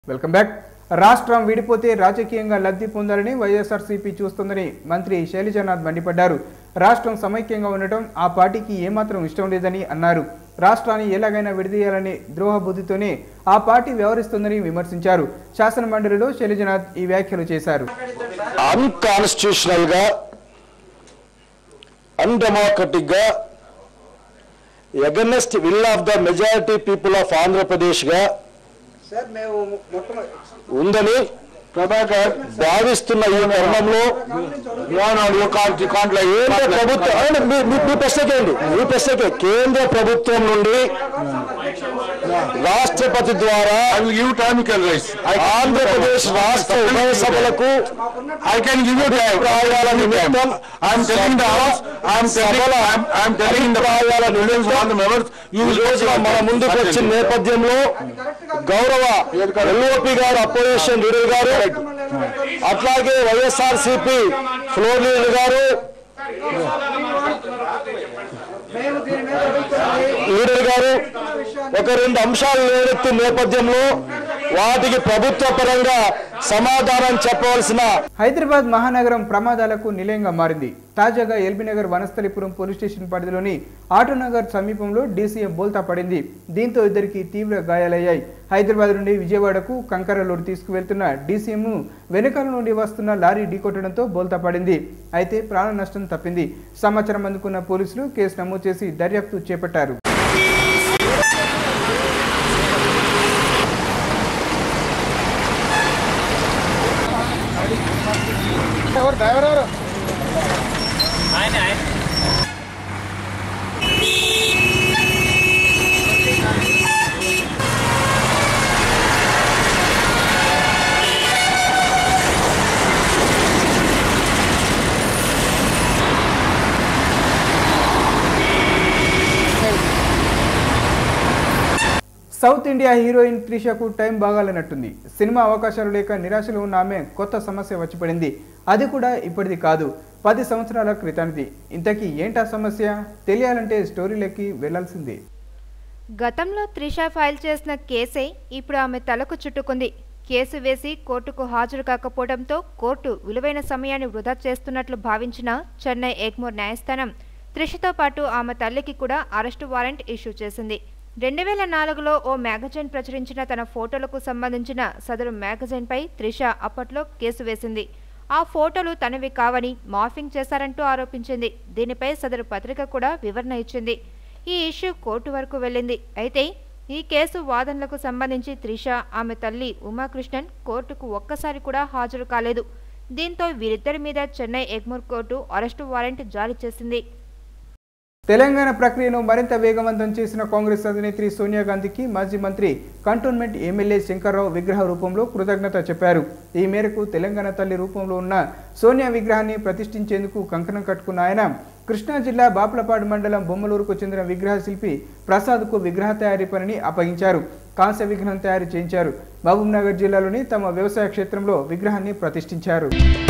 Welcome back రాష్ట్రం విడిపోతే రాజకీయంగా లబ్ధి పొందాలని వైఎస్ఆర్సీపీ చూస్తుందని మంత్రి శైలజానాథ్ మండిపడ్డారు రాష్ట్రం సమైక్యంగా ఉండటం ఆ పార్టీకి ఏమాత్రం ఇష్టం లేదని అన్నారు రాష్ట్రాన్ని ఎలాగైనా విడదీయాలని ద్రోహ బుద్ధితోనే ఆ పార్టీ వ్యవహరిస్తుందని విమర్శించారు శాసన మండలిలో శైలజనాథ్ ఈ వ్యాఖ్యలు చేశారు అన్కాన్స్టిట్యూషనల్ గా అన్డెమోక్రటిక్ గా against will of the majority people of Andhra Pradesh గా సార్ మేము మొత్తం ఉందని ప్రభాకర్ భావిస్తున్న ఈ తరుణంలో కేంద్ర ప్రభుత్వం అవును, మీ- మీ- మీ ప్రశ్నకేండి మీ ప్రశ్నకే కేంద్ర ప్రభుత్వం నుండి రాష్ట్రపతి ద్వారా I will give time you can raise. I can Andhra Pradesh రాష్ట్ర ఉభయ సభలకు I can give you time. అభిప్రాయాల నిమిత్తం I am telling the house, I am telling, సభల I am, I am telling the అభిప్రాయాల millions of the members, you ఈ will రోజున మన ముందుకు వచ్చిన నేపథ్యంలో గౌరవ ఎల్ఓపి గారు అపోజిషన్ లీడర్ గారు అట్లాగే వైఎస్ఆర్ సిపి ఫ్లోర్ లీడర్ గారు మేము దీని మీద అడుగుతున్నది లీడర్ గారు ఒక రెండు అంశాలు లేవెత్తిన నేపథ్యంలో వాటికి ప్రభుత్వ పరంగా సమాధానం చెప్పవలసిన హైదరాబాద్ మహానగరం ప్రమాదాలకు నిలయంగా మారింది తాజాగా ఎల్బీనగర్ వనస్థలిపురం పోలీస్ స్టేషన్ పరిధిలోని ఆటోనగర్ సమీపంలో డీసీఎం బోల్తా పడింది దీంతో ఇద్దరికి తీవ్ర గాయాలయ్యాయి హైదరాబాద్ నుండి విజయవాడకు కంకర లోడ్ తీసుకువెళ్తున్న డీసీఎంను వెనుకాల నుండి వస్తున్న లారీ ఢీకొట్టడంతో బోల్తా పడింది అయితే ప్రాణ నష్టం తప్పింది సమాచారం అందుకున్న పోలీసులు కేసు నమోదు చేసి దర్యాప్తు చేపట్టారు సౌత్ ఇండియా హీరోయిన్ త్రిషకు టైం బాగాలేనట్టుంది సినిమా అవకాశాలు లేక నిరాశలో ఉన్న ఆమె కొత్త సమస్య వచ్చి పడింది అది కూడా ఇప్పటిది కాదు పది సంవత్సరాల క్రితానిది ఇంతకీ ఏంటా సమస్య తెలియాలంటే స్టోరీలకి వెళ్లాల్సిందే గతంలో త్రిష ఫైల్ చేసిన కేసే ఇప్పుడు ఆమె తలకు చుట్టుకుంది కేసు వేసి కోర్టుకు హాజరు కాకపోవడంతో కోర్టు విలువైన సమయాన్ని వృధా చేస్తున్నట్లు భావించిన చెన్నై ఎగ్మోర్ న్యాయస్థానం త్రిషతో పాటు ఆమె తల్లికి కూడా అరెస్టు వారెంట్ ఇష్యూ చేసింది రెండు వేల నాలుగులో ఓ మ్యాగజైన్ ప్రచురించిన తన ఫోటోలకు సంబంధించిన సదరు మ్యాగజైన్పై త్రిష అప్పట్లో కేసు వేసింది ఆ ఫోటోలు తనవి కావని మార్ఫింగ్ చేశారంటూ ఆరోపించింది దీనిపై సదరు పత్రిక కూడా వివరణ ఇచ్చింది ఈ ఇష్యూ కోర్టు వరకు వెళ్ళింది అయితే ఈ కేసు వాదనలకు సంబంధించి త్రిష ఆమె తల్లి ఉమాకృష్ణన్ కోర్టుకు ఒక్కసారి కూడా హాజరు కాలేదు దీంతో వీరిద్దరి మీద Chennai Egmore court arrest warrant జారీ చేసింది తెలంగాణ ప్రక్రియను మరింత వేగవంతం చేసిన కాంగ్రెస్ అధినేత్రి సోనియా గాంధీకి మాజీ మంత్రి కంటోన్మెంట్ ఎమ్మెల్యే శంకర్రావు విగ్రహ రూపంలో కృతజ్ఞత చెప్పారు ఈ మేరకు తెలంగాణ తల్లి రూపంలో ఉన్న సోనియా విగ్రహాన్ని ప్రతిష్ఠించేందుకు కంకణం కట్టుకున్న ఆయన కృష్ణా జిల్లా బాపులపాడు మండలం బొమ్మలూరుకు చెందిన విగ్రహ శిల్పి ప్రసాద్కు విగ్రహ తయారీ పనిని అప్పగించారు కాంస్య విగ్రహం తయారు చేయించారు మహబూబ్నగర్ జిల్లాలోని తమ వ్యవసాయ క్షేత్రంలో విగ్రహాన్ని ప్రతిష్ఠించారు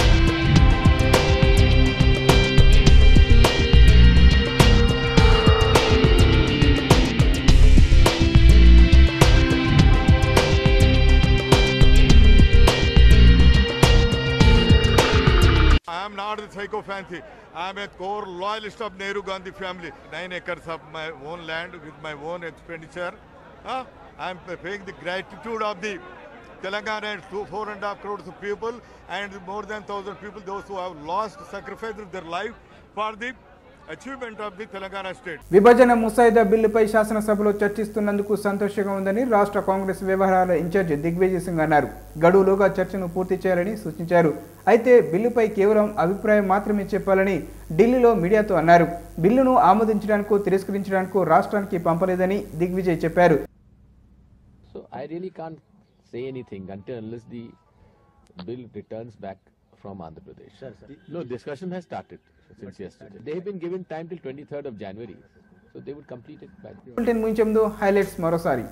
I am not a psychopathy. I am a core loyalist of Nehru Gandhi family. Nine acres of my own land with my own expenditure. Huh? I am paying the gratitude of the Telangana and two, four and a half crores of people and more than thousand people, those who have lost, sacrificed their life for the achievement of the Telangana state. విభజన ముసాయిదా బిల్లుపై శాసనసభలో చర్చిస్తున్నందుకు సంతోషంగా ఉందని రాష్ట్ర కాంగ్రెస్ వ్యవహారాల incharge Digvijay Singh అన్నారు గడువులోగా చర్చను పూర్తి చేయాలని సూచించారు అయితే బిల్లుపై కేవలం అభిప్రాయం మాత్రమే చెప్పాలని ఢిల్లీలో మీడియాతో అన్నారు బిల్లును ఆమోదించడానికో తిరస్కరించడానికో రాష్ట్రానికి పంపలేదని దిగ్విజయ్ చెప్పారు So I really can't say anything until unless the bill returns back from Andhra Pradesh. No, discussion has started since yesterday. They have been given time till 23rd of January, so they would complete it by. Bulletin ముగించే ముందు highlights మరోసారి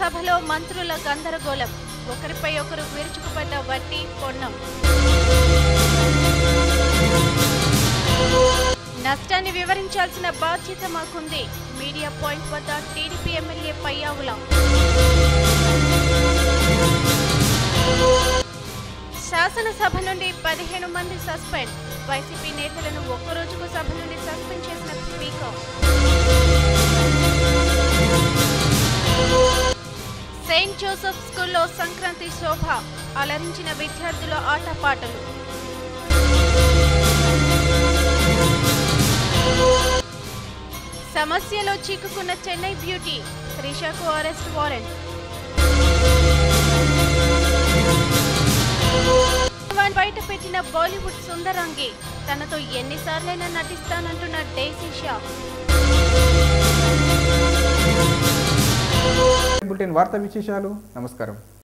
సభలో మంత్రుల గందరగోళం ఒకరిపై ఒకరు విరుచుకుపడ్డ వట్టి పొన్నం నష్టాన్ని వివరించాల్సిన బాధ్యత మాకుంది మీడియా పాయింట్ వద్ద టీడీపీ ఎమ్మెల్యే పయ్యావుల శాసనసభ నుండి పదిహేను మంది సస్పెండ్ వైసీపీ నేతలను ఒక్క రోజుకు సభ నుండి సస్పెండ్ చేసిన స్పీకర్ సెయింట్ జోసెఫ్ స్కూల్లో సంక్రాంతి శోభ అలరించిన విద్యార్థుల ఆటపాటలు సమస్యలో చిక్కుకున్న చెన్నై బ్యూటీ త్రిషకు అరెస్ట్ వారెంట్ వన్ బయట పెట్టిన బాలీవుడ్ సుందరాంగి తనతో ఎన్నిసార్లైనా నటిస్తానంటున్న డేసీ షా బులెటిన్ వార్తా విశేషాలు నమస్కారం